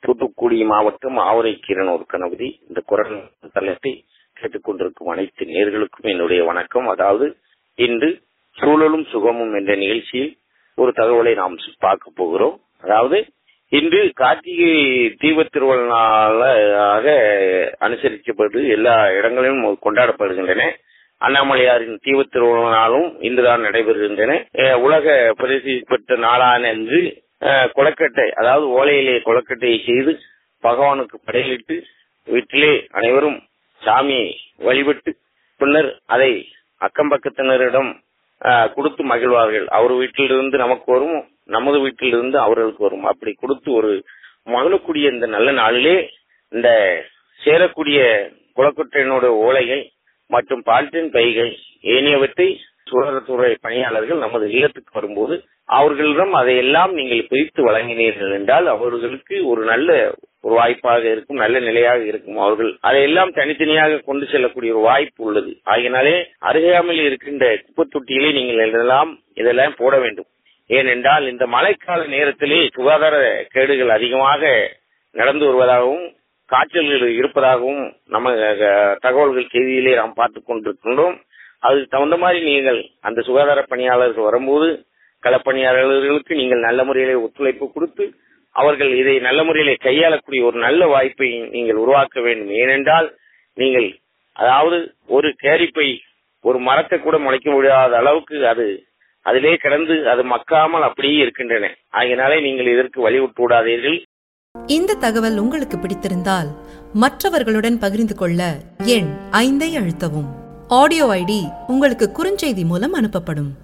தூத்துக்குடி மாவட்டம் ஆவரை கீரனூர் கணபதி இந்த குரல் தளத்தை கேட்டுக்கொண்டிருக்கும் அனைத்து நேர்களுக்கும் என்னுடைய வணக்கம் அதாவது இன்று சூழலும் சுகமும் என்ற நிகழ்ச்சியில் ஒரு தகவலை நாம் பார்க்க போகிறோம் அதாவது இன்று கார்த்திகை தீப திருவிழாவாக அனுசரிக்கப்பட்டு எல்லா இடங்களிலும் கொண்டாடப்படுகின்றன அண்ணாமலையாரின் தீப திருவிழாவும் இன்றுதான் நடைபெறுகின்றன உலக பிரசித்தி பெற்ற நாளான என்று கொலக்கட்டை அதாவது ஓலையிலே கொலக்கட்டையை செய்து பகவானுக்கு படையலிட்டு வீட்டிலே அனைவரும் சாமியை வழிபட்டு பின்னர் அதை அக்கம் பக்கத்தினரிடம் கொடுத்து மகிழ்வார்கள் அவர் வீட்டிலிருந்து நமக்கு வரும் நமது வீட்டிலிருந்து அவர்களுக்கு வரும் அப்படி கொடுத்து ஒரு மகிழக்கூடிய இந்த நல்ல நாளிலே இந்த சேரக்கூடிய குளக்கொட்டையினோட ஓலைகள் மற்றும் பால்டின் பைகள் ஏனையவற்றை சுகாதாரத்துறை பணியாளர்கள் நமது இல்லத்துக்கு வரும்போது அவர்களிடம் அதையெல்லாம் நீங்கள் பிரித்து வழங்கினீர்கள் என்றால் அவர்களுக்கு ஒரு நல்ல ஒரு வாய்ப்பாக இருக்கும் நல்ல நிலையாக இருக்கும் அவர்கள் அதையெல்லாம் தனித்தனியாக கொண்டு செல்லக்கூடிய ஒரு வாய்ப்பு உள்ளது ஆகினாலே அருகாமையில் இருக்கின்ற குப்பை தொட்டியிலே நீங்கள் இதெல்லாம் இதெல்லாம் போட வேண்டும் ஏனென்றால் இந்த மழைக்கால நேரத்திலே சுகாதார கேடுகள் அதிகமாக நடந்து வருவதாகவும் காய்ச்சல்கள் இருப்பதாகவும் நம்ம தகவல்கள் செய்தியிலே நாம் பார்த்துக் கொண்டிருக்கின்றோம் அதுக்கு தகுந்த மாதிரி நீங்கள் அந்த சுகாதார பணியாளர்கள் வரும்போது களப்பணியாளர்களுக்கு நீங்கள் நல்ல முறையிலே ஒத்துழைப்பு கொடுத்து அவர்கள் இதை நல்ல முறையிலே கையாளக்கூடிய ஒரு நல்ல வாய்ப்பை நீங்கள் உருவாக்க வேண்டும் ஏனென்றால் நீங்கள் அதாவது ஒரு கேரிப்பை ஒரு மரத்தை கூட முளைக்க முடியாத அளவுக்கு அது அதிலே கிடந்து அது மக்காமல் அப்படியே இருக்கின்றன ஆகினாலே நீங்கள் இதற்கு வழிவிட்டு விடாதீர்கள் இந்த தகவல் உங்களுக்கு பிடித்திருந்தால் மற்றவர்களுடன் பகிர்ந்து கொள்ள எண் ஐந்தை அழுத்தவும் ஆடியோ ஐடி உங்களுக்கு குறுஞ்செய்தி மூலம் அனுப்பப்படும்